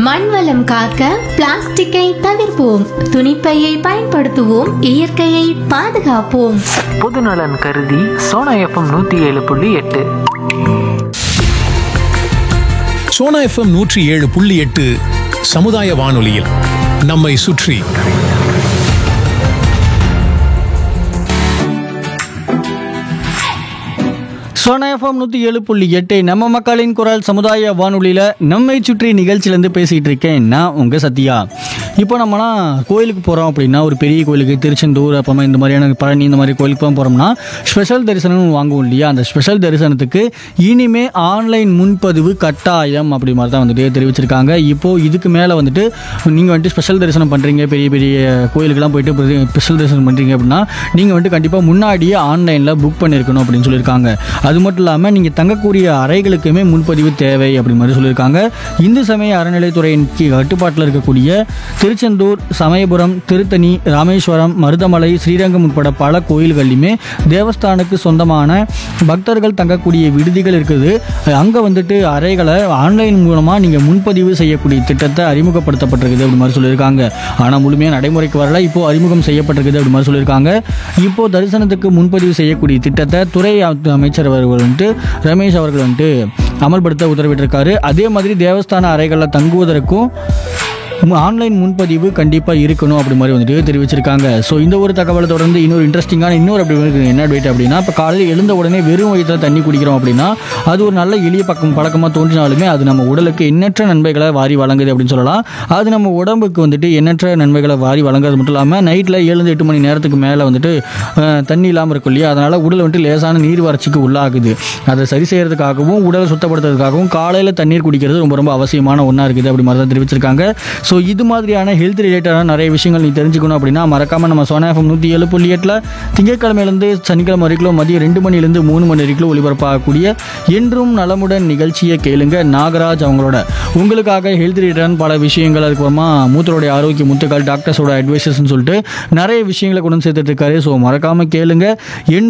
மண்வளம் காக்க பிளாஸ்டிக்கை தவிர்ப்போம் துணிப்பையை பயன்படுத்துவோம் இயற்கையை பாதுகாப்போம் பொதுநலன் கருதி சோனா எஃப்எம் நூற்றி ஏழு புள்ளி எட்டு சோனா எஃப்எம் நூற்றி ஏழு புள்ளி எட்டு சமுதாய வானொலியில் நம்மை சுற்றி சோனா எஃப்எம் நூற்றி ஏழு புள்ளி எட்டு நம்ம மக்களின் குரல் சமுதாய வானொலியில் நம்மை சுற்றி நிகழ்ச்சியிலேருந்து பேசிகிட்டு இருக்கேன் நான் உங்கள் சத்யா இப்போ நம்மலாம் கோயிலுக்கு போகிறோம் அப்படின்னா ஒரு பெரிய கோயிலுக்கு திருச்செந்தூர் அப்புறமா இந்த மாதிரியான பழனி இந்த மாதிரி கோயிலுக்கு போகிறோம்னா ஸ்பெஷல் தரிசனம் வாங்குவோம் இல்லையா அந்த ஸ்பெஷல் தரிசனத்துக்கு இனிமே ஆன்லைன் முன்பதிவு கட்டாயம் அப்படி மாதிரி தான் வந்துட்டு தெரிவிச்சிருக்காங்க இப்போது இதுக்கு மேலே வந்துட்டு நீங்கள் வந்துட்டு ஸ்பெஷல் தரிசனம் பண்ணுறீங்க பெரிய பெரிய கோயிலுக்கெல்லாம் போயிட்டு ஸ்பெஷல் தரிசனம் பண்ணுறீங்க அப்படின்னா நீங்கள் வந்துட்டு கண்டிப்பாக முன்னாடியே ஆன்லைனில் புக் பண்ணியிருக்கணும் அப்படின்னு சொல்லியிருக்காங்க அது மட்டும் இல்லாமல் நீங்கள் தங்கக்கூடிய அறைகளுக்குமே முன்பதிவு தேவை அப்படி மாதிரி சொல்லியிருக்காங்க இந்து சமய அறநிலைத்துறையின் கீழ் கட்டுப்பாட்டில் இருக்கக்கூடிய திருச்செந்தூர் சமயபுரம் திருத்தணி ராமேஸ்வரம் மருதமலை ஸ்ரீரங்கம் உட்பட பல கோயில்கள்லையுமே தேவஸ்தானுக்கு சொந்தமான பக்தர்கள் தங்கக்கூடிய விடுதிகள் இருக்குது அங்கே வந்துட்டு அறைகளை ஆன்லைன் மூலமாக நீங்கள் முன்பதிவு செய்யக்கூடிய திட்டத்தை அறிமுகப்படுத்தப்பட்டிருக்குது அப்படி மாதிரி சொல்லியிருக்காங்க ஆனால் முழுமையாக நடைமுறைக்கு வரல இப்போ அறிமுகம் செய்யப்பட்டிருக்குது அப்படி மாதிரி சொல்லியிருக்காங்க இப்போ தரிசனத்துக்கு முன்பதிவு செய்யக்கூடிய திட்டத்தை துறை அமைச்சர் அவர்கள் வந்துட்டு ரமேஷ் அவர்கள் வந்துட்டு அமல்படுத்த உத்தரவிட்டிருக்காரு அதே மாதிரி தேவஸ்தான அறைகளில் தங்குவதற்கும் மு- ஆன்லைன் முன்பதிவு கண்டிப்பாக இருக்கணும் அப்படி மாதிரி வந்துட்டு தெரிவிச்சிருக்காங்க ஸோ இந்த ஒரு தகவலை தொடர்ந்து இன்னொரு இன்ட்ரெஸ்டிங்கான இன்னொரு அப்படி இருக்கு. என்ன டேட் அப்படின்னா இப்போ காலையில் எழுந்த உடனே வெறும் வயிற்றில் தண்ணி குடிக்கிறோம் அப்படின்னா அது ஒரு நல்ல எளிய பக்கம் பழக்கமாக தோன்றினாலுமே அது நம்ம உடலுக்கு எண்ணற்ற நன்மைகளை வாரி வழங்குது அப்படின்னு சொல்லலாம் அது நம்ம உடம்புக்கு வந்துட்டு எண்ணற்ற நன்மைகளை வாரி வழங்குறது மட்டும் இல்லாமல் நைட்டில் ஏழு எட்டு மணி நேரத்துக்கு மேலே வந்துட்டு அஹ், தண்ணி இல்லாமல் இருக்கும் இல்லையா அதனால் உடல் வந்துட்டு லேசான நீர் வறட்சிக்கு உள்ளாகுது அதை சரி செய்யறதுக்காகவும் உடலை சுத்தப்படுத்துறதுக்காகவும் காலையில் தண்ணீர் குடிக்கிறது ரொம்ப ரொம்ப அவசியமான ஒன்றா இருக்குது அப்படி மாதிரி தான் தெரிவிச்சிருக்காங்க ஸோ இது மாதிரியான ஹெல்த் ரிலேட்டடான நிறைய விஷயங்கள் நீ தெரிஞ்சுக்கணும் அப்படின்னா மறக்காமல் நம்ம சோனா எஃப்எம் நூற்றி ஏழு புள்ளி எட்டில் திங்கட்கிழமையிலேருந்து சனிக்கிழமை வரைக்கும் மதியம் ரெண்டு மணிலேருந்து மூணு மணி வரைக்கும் ஒளிபரப்பாகக்கூடிய என்றும் நலமுடன் நிகழ்ச்சியை கேளுங்க நாகராஜ் அவங்களோட உங்களுக்காக ஹெல்த் ரிலேட்டடான பல விஷயங்கள் அதுக்கப்புறமா மூத்தருடைய ஆரோக்கிய முத்துக்கள் டாக்டர்ஸோட அட்வைசஸ்ன்னு சொல்லிட்டு நிறைய விஷயங்களை கொண்டு வந்து சேர்த்துட்டு இருக்காரு ஸோ மறக்காமல் கேளுங்க என்